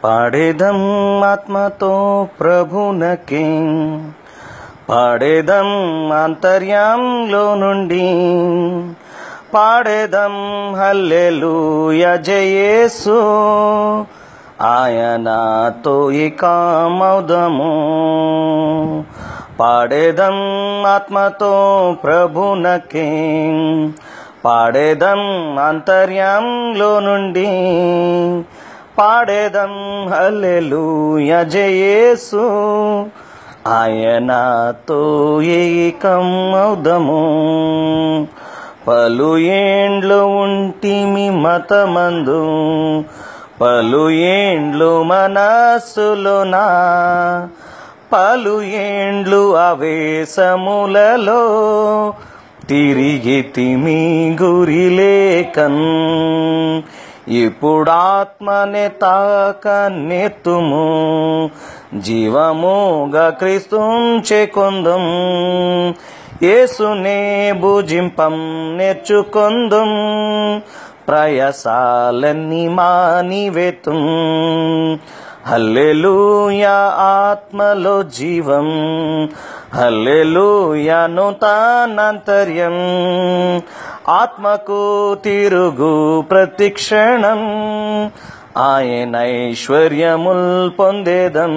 పాడేదం ఆత్మతో ప్రభునకే పాడేదం అంతర్యంలో నుండి పాడేదం హల్లెలూయ జయేసు ఆయనతో ఇక మౌదము పాడేదం ఆత్మతో ప్రభునకే పాడేదం అంతర్యంలో నుండి పాడేదం హల్లెలూయ జయేసు ఆయనతో ఏకమౌదము పలు ఏండ్లు ఉంటిమి మతమందు పలు ఏండ్లు మనస్సులోనా పలు ఏండ్లు అవేశములలో తిరిగి తిమి గురి లేకన్ ఇప్పుడు ఆత్మనే తాక నెత్తుము జీవముగా క్రీస్తుంచే కొందం యేసునే భుజింపం నేర్చుకొందం ప్రయాసాలన్నీ మానివేతుం హల్లెలూయా ఆత్మలో జీవం హల్లెలూయా నూతనాంతర్యం ఆత్మకు తిరుగు ప్రతిక్షణం ఆయన ఐశ్వర్యముల్ పొందేదం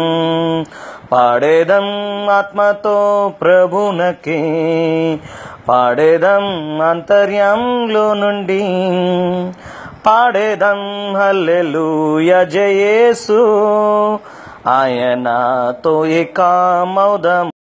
పాడేదం ఆత్మతో ప్రభునకే పాడేదం అంతర్యంలో నుండి పాడేదం హల్లెలూయ జయేసు ఆయనతో ఏకామౌదం